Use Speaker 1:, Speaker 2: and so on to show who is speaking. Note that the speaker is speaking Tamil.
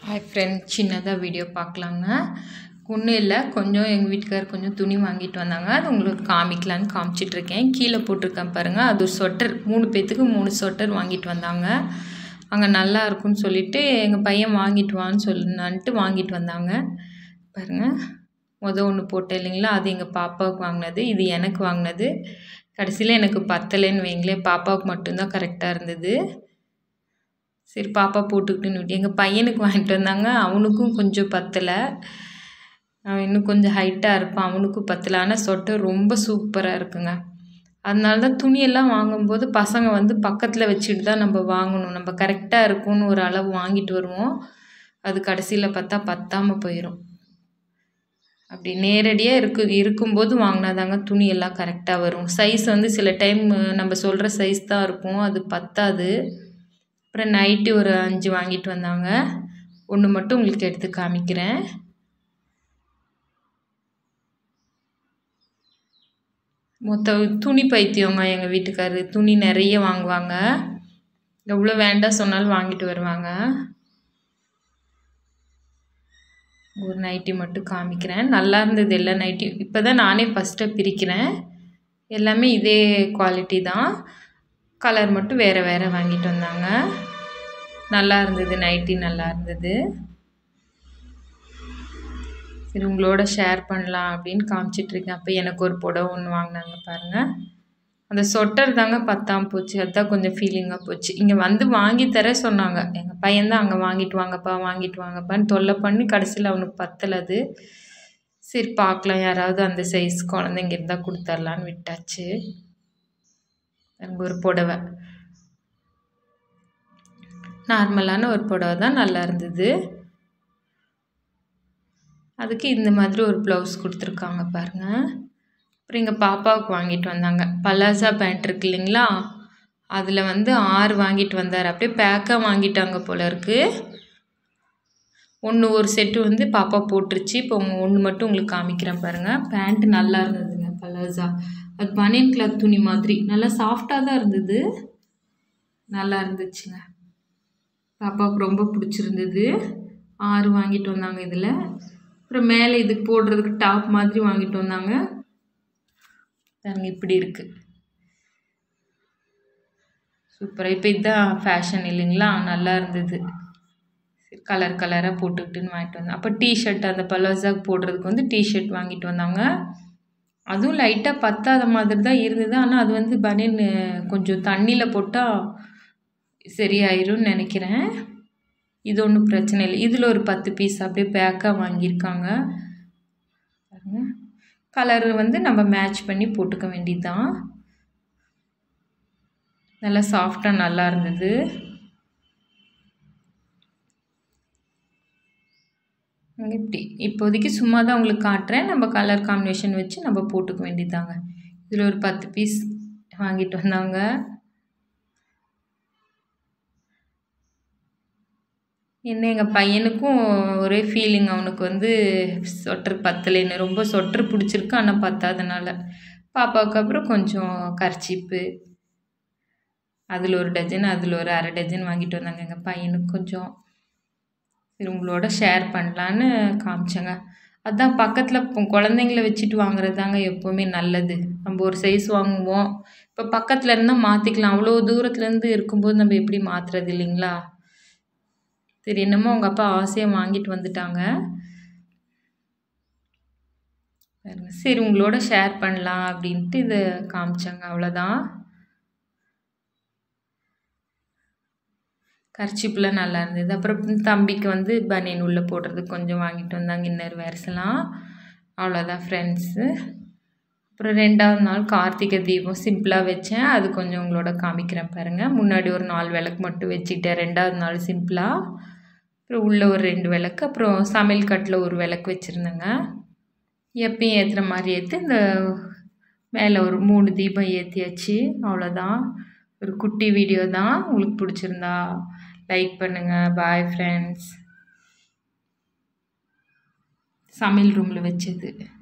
Speaker 1: ஹாய் ஃப்ரெண்ட்ஸ் சின்னதாக வீடியோ பார்க்கலாங்க ஒன்றும் இல்லை கொஞ்சம் எங்கள் வீட்டுக்காரர் கொஞ்சம் துணி வாங்கிட்டு வந்தாங்க அது உங்களுக்கு காமிக்கலான்னு காமிச்சிட்ருக்கேன் கீழே போட்டிருக்கேன் பாருங்கள் அது ஒரு ஸ்வெட்டர் மூணு பேர்த்துக்கு மூணு ஸ்வெட்டர் வாங்கிட்டு வந்தாங்க அங்கே நல்லா இருக்கும்னு சொல்லிட்டு எங்கள் பையன் வாங்கிட்டு வான்னு சொன்னான்ட்டு வாங்கிட்டு வந்தாங்க பாருங்கள் மொதல் ஒன்று போட்டேன் இல்லைங்களா அது எங்கள் பாப்பாவுக்கு வாங்கினது இது எனக்கு வாங்கினது கடைசியில் எனக்கு பத்தலைன்னு வைங்களேன் பாப்பாவுக்கு மட்டும்தான் கரெக்டாக இருந்தது சரி பாப்பா போட்டுக்கிட்டுன்னு விட்டு எங்கள் பையனுக்கு வாங்கிட்டு வந்தாங்க அவனுக்கும் கொஞ்சம் பத்தலை அவன் இன்னும் கொஞ்சம் ஹைட்டாக இருப்பான் அவனுக்கும் பத்தலை ஆனால் சொட்டை ரொம்ப சூப்பராக இருக்குங்க அதனால தான் துணியெல்லாம் வாங்கும்போது பசங்க வந்து பக்கத்தில் வச்சுட்டு தான் நம்ம வாங்கணும் நம்ம கரெக்டாக இருக்கும்னு ஒரு அளவு வாங்கிட்டு வருவோம் அது கடைசியில் பார்த்தா பத்தாமல் போயிடும் அப்படி நேரடியாக இருக்கு இருக்கும்போது வாங்கினாதாங்க துணி எல்லாம் கரெக்டாக வரும் சைஸ் வந்து சில டைம் நம்ம சொல்கிற சைஸ் தான் இருக்கும் அது பத்தாது அப்புறம் நைட்டு ஒரு அஞ்சு வாங்கிட்டு வந்தாங்க ஒன்று மட்டும் உங்களுக்கு எடுத்து காமிக்கிறேன் மொத்த துணி பைத்தியங்க எங்கள் வீட்டுக்காரரு துணி நிறைய வாங்குவாங்க எவ்வளோ வேண்டாம் சொன்னாலும் வாங்கிட்டு வருவாங்க ஒரு நைட்டி மட்டும் காமிக்கிறேன் நல்லா இருந்தது எல்லா நைட்டி இப்போ தான் நானே ஃபஸ்ட்டாக பிரிக்கிறேன் எல்லாமே இதே குவாலிட்டி தான் கலர் மட்டும் வேறு வேறு வாங்கிட்டு வந்தாங்க நல்லா இருந்தது நைட்டி நல்லா இருந்தது சரி உங்களோட ஷேர் பண்ணலாம் அப்படின்னு காமிச்சிட்ருக்கேன் அப்போ எனக்கு ஒரு புடவை ஒன்று வாங்கினாங்க பாருங்கள் அந்த சொட்டர் தாங்க பத்தாம போச்சு அதுதான் கொஞ்சம் ஃபீலிங்காக போச்சு இங்கே வந்து வாங்கி தர சொன்னாங்க எங்கள் பையன்தான் அங்கே வாங்கிட்டு வாங்கப்பா வாங்கிட்டு வாங்கப்பான்னு தொல்லை பண்ணி கடைசியில் அவனுக்கு பத்தலை அது சரி பார்க்கலாம் யாராவது அந்த சைஸ் குழந்தைங்க இருந்தால் கொடுத்துர்லான்னு விட்டாச்சு அங்கே ஒரு புடவை நார்மலான ஒரு புடவை தான் நல்லா இருந்தது அதுக்கு இந்த மாதிரி ஒரு ப்ளவுஸ் கொடுத்துருக்காங்க பாருங்கள் அப்புறம் எங்கள் பாப்பாவுக்கு வாங்கிட்டு வந்தாங்க பலாசா பேண்ட் இருக்கு இல்லைங்களா அதில் வந்து ஆறு வாங்கிட்டு வந்தார் அப்படியே பேக்காக வாங்கிட்டாங்க போல இருக்குது ஒன்று ஒரு செட்டு வந்து பாப்பா போட்டுருச்சு இப்போ ஒன்று மட்டும் உங்களுக்கு காமிக்கிறேன் பாருங்கள் பேண்ட்டு நல்லா இருந்ததுங்க பலாசா அது பனியன் கிளாத் துணி மாதிரி நல்லா சாஃப்டாக தான் இருந்தது நல்லா இருந்துச்சுங்க பாப்பாவுக்கு ரொம்ப பிடிச்சிருந்தது ஆறு வாங்கிட்டு வந்தாங்க இதில் அப்புறம் மேலே இதுக்கு போடுறதுக்கு டாப் மாதிரி வாங்கிட்டு வந்தாங்க பாருங்க இப்படி இருக்குது சூப்பராக இப்போ இதுதான் ஃபேஷன் இல்லைங்களா நல்லா இருந்தது கலர் கலராக போட்டுக்கிட்டுன்னு வாங்கிட்டு வந்தேன் அப்போ டிஷர்ட் அந்த பலோசாக்கு போடுறதுக்கு வந்து டிஷர்ட் வாங்கிட்டு வந்தாங்க அதுவும் லைட்டாக பத்தாத மாதிரி தான் இருந்தது ஆனால் அது வந்து பனியன் கொஞ்சம் தண்ணியில் போட்டால் சரியாயிரும்னு நினைக்கிறேன் இது ஒன்றும் பிரச்சனை இல்லை இதில் ஒரு பத்து பீஸ் அப்படியே பேக்காக வாங்கியிருக்காங்க பாருங்க கலர் வந்து நம்ம மேட்ச் பண்ணி போட்டுக்க வேண்டியது தான் நல்லா சாஃப்டாக நல்லா இருந்தது இப்படி இப்போதைக்கு சும்மா தான் உங்களுக்கு காட்டுறேன் நம்ம கலர் காம்பினேஷன் வச்சு நம்ம போட்டுக்க வேண்டியதாங்க இதில் ஒரு பத்து பீஸ் வாங்கிட்டு வந்தாங்க என்ன எங்கள் பையனுக்கும் ஒரே ஃபீலிங் அவனுக்கு வந்து சொட்டர் பத்தலைன்னு ரொம்ப சொட்டர் பிடிச்சிருக்கு ஆனால் பத்தாதனால பாப்பாவுக்கு அப்புறம் கொஞ்சம் கர்ச்சிப்பு அதில் ஒரு டஜன் அதில் ஒரு அரை டஜன் வாங்கிட்டு வந்தாங்க எங்கள் பையனுக்கு கொஞ்சம் சரி உங்களோட ஷேர் பண்ணலான்னு காமிச்சேங்க அதுதான் பக்கத்தில் குழந்தைங்கள வச்சுட்டு வாங்குறது தாங்க எப்போவுமே நல்லது நம்ம ஒரு சைஸ் வாங்குவோம் இப்போ பக்கத்தில் இருந்தால் மாற்றிக்கலாம் அவ்வளோ தூரத்துலேருந்து இருக்கும்போது நம்ம எப்படி மாற்றுறது இல்லைங்களா சரி என்னமோ அவங்க அப்பா ஆசையாக வாங்கிட்டு வந்துட்டாங்க சரி உங்களோட ஷேர் பண்ணலாம் அப்படின்ட்டு இதை காமிச்சாங்க அவ்வளோதான் கர்ச்சிப்பில் நல்லா இருந்தது அப்புறம் தம்பிக்கு வந்து பனியன் உள்ளே போடுறதுக்கு கொஞ்சம் வாங்கிட்டு வந்தாங்க இன்னர் வேர்ஸ்லாம் அவ்வளோதான் ஃப்ரெண்ட்ஸு அப்புறம் ரெண்டாவது நாள் கார்த்திகை தீபம் சிம்பிளாக வச்சேன் அது கொஞ்சம் உங்களோட காமிக்கிறேன் பாருங்கள் முன்னாடி ஒரு நாலு விளக்கு மட்டும் வச்சுக்கிட்டேன் ரெண்டாவது நாள் சிம்பிளாக அப்புறம் உள்ளே ஒரு ரெண்டு விளக்கு அப்புறம் சமையல் கட்டில் ஒரு விளக்கு வச்சுருந்தேங்க எப்பயும் ஏற்றுற மாதிரி ஏற்றி இந்த மேலே ஒரு மூணு தீபம் ஏற்றியாச்சு அவ்வளோதான் ஒரு குட்டி வீடியோ தான் உங்களுக்கு பிடிச்சிருந்தா லைக் பண்ணுங்கள் பாய் ஃப்ரெண்ட்ஸ் சமையல் ரூமில் வச்சது